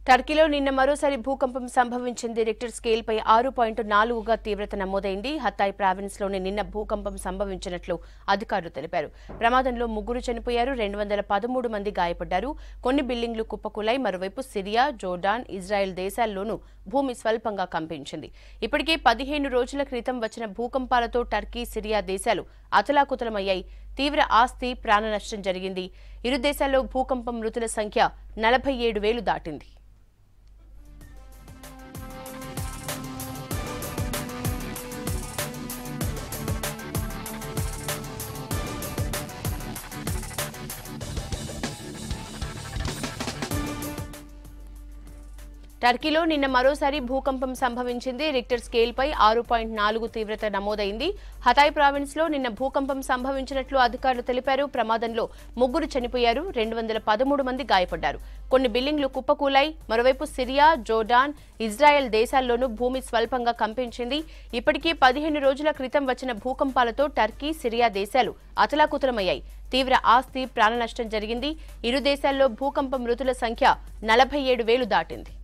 టర్కీలో నిన్న మరోసారి భూకంపం సంభవించింది రిక్టర్ స్కేల్ పై ఆరు పాయింట్ నాలుగుగా తీవ్రత నమోదైంది హత్తాయ్ ప్రావిన్స్ లోని నిన్న భూకంపం సంభవించినట్లు అధికారులు తెలిపారు ప్రమాదంలో ముగ్గురు చనిపోయారు రెండు వందల పదమూడు మంది గాయపడ్డారు కొన్ని బిల్డింగ్లు కుప్పకూలాయి మరోవైపు సిరియా జోర్డాన్ ఇజ్రాయెల్ దేశాల్లోనూ భూమి స్వల్పంగా కంపించింది ఇప్పటికే పదిహేను రోజుల క్రితం వచ్చిన భూకంపాలతో టర్కీ సిరియా దేశాలు అతలాకుతలమయ్యాయి తీవ్ర ఆస్తి ప్రాణ నష్టం జరిగింది ఇరు దేశాల్లో భూకంపం మృతుల సంఖ్య నలభై ఏడు వేలు దాటింది టర్కీలో నిన్న మరోసారి భూకంపం సంభవించింది రిక్టర్ స్కేల్ పై ఆరు పాయింట్ నాలుగు తీవ్రత నమోదైంది హతాయ్ ప్రావిన్స్ లో నిన్న భూకంపం సంభవించినట్లు అధికారులు తెలిపారు ప్రమాదంలో ముగ్గురు చనిపోయారు రెండు వందల పదమూడు మంది గాయపడ్డారు కొన్ని బిల్డింగ్లు కుప్పకూలాయి మరోవైపు సిరియా జోర్డాన్ ఇజ్రాయెల్ దేశాల్లోనూ భూమి స్వల్పంగా కంపించింది ఇప్పటికే పదిహేను రోజుల క్రితం వచ్చిన భూకంపాలతో టర్కీ సిరియా దేశాలు అతలాకుతలమయ్యాయి తీవ్ర ఆస్తి ప్రాణ నష్టం జరిగింది ఇరు దేశాల్లో భూకంపం మృతుల సంఖ్య నలభై ఏడు వేలు దాటింది